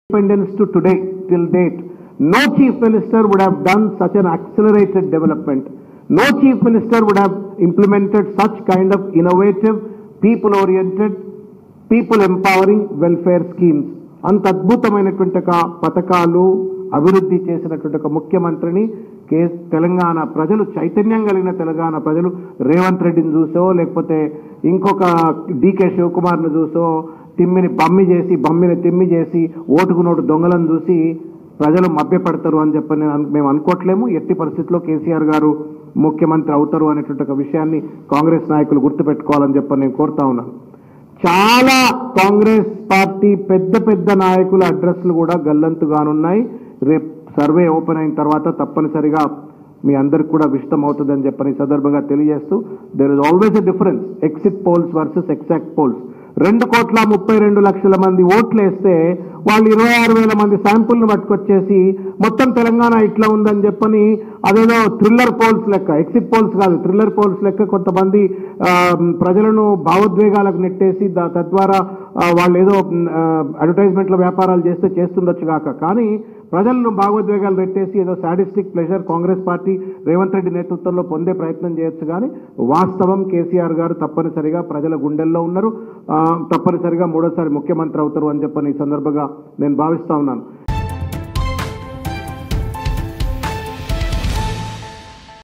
independence to today, till date, no chief minister would have done such an accelerated development. No chief minister would have implemented such kind of innovative, people-oriented, people empowering welfare schemes. అంత అద్భుతమైనటువంటి ఒక పథకాలు అభివృద్ధి చేసినటువంటి ఒక ముఖ్యమంత్రిని కే తెలంగాణ ప్రజలు చైతన్యం కలిగిన తెలంగాణ ప్రజలు రేవంత్ రెడ్డిని చూసో లేకపోతే ఇంకొక డికే శివకుమార్ను చూసో తిమ్మిని బమ్మి చేసి బమ్మిని తిమ్మి చేసి ఓటుకు నోటు దొంగలను చూసి ప్రజలు మభ్యపడతారు అని చెప్పని అను- మేము అనుకోవట్లేము ఎట్టి పరిస్థితుల్లో కేసీఆర్ గారు ముఖ్యమంత్రి అవుతారు అనేటువంటి ఒక విషయాన్ని కాంగ్రెస్ నాయకులు గుర్తుపెట్టుకోవాలని చెప్పని నేను కోరుతా ఉన్నాను చాలా కాంగ్రెస్ పార్టీ పెద్ద పెద్ద నాయకుల అడ్రస్లు కూడా గల్లంతుగానున్నాయి రేపు సర్వే ఓపెన్ అయిన తర్వాత తప్పనిసరిగా మీ అందరికి కూడా విషతం అవుతుందని చెప్పని ఈ సందర్భంగా తెలియజేస్తూ there is always a difference exit polls versus exact polls రెండు కోట్ల ముప్పై రెండు లక్షల మంది ఓట్లు వేస్తే వాళ్ళు ఇరవై ఆరు వేల మంది శాంపుల్ను పట్టుకొచ్చేసి మొత్తం తెలంగాణ ఇట్లా ఉందని చెప్పని అదేదో థ్రిల్లర్ పోల్స్ లెక్క ఎక్సిట్ పోల్స్ కాదు థ్రిల్లర్ పోల్స్ లెక్క కొంతమంది ఆ, ప్రజలను భావోద్వేగాలకు నెట్టేసి దా- తద్వారా ఆ, వాళ్ళు ఏదో అడ్వర్టైజ్మెంట్ల వ్యాపారాలు చేస్తే చేస్తుండొచ్చు కాక కానీ ప్రజలను భావోద్వేగాలు పెట్టేసి ఏదో sadistic pleasure Congress party Revanth Reddy నేతృత్వంలో పొందే ప్రయత్నం చేయొచ్చు కానీ వాస్తవం కేసీఆర్ గారు తప్పనిసరిగా ప్రజల గుండెల్లో ఉన్నారు ఆ, తప్పనిసరిగా మూడోసారి ముఖ్యమంత్రి అవుతారు అని చెప్పని ఈ సందర్భంగా నేను భావిస్తా ఉన్నాను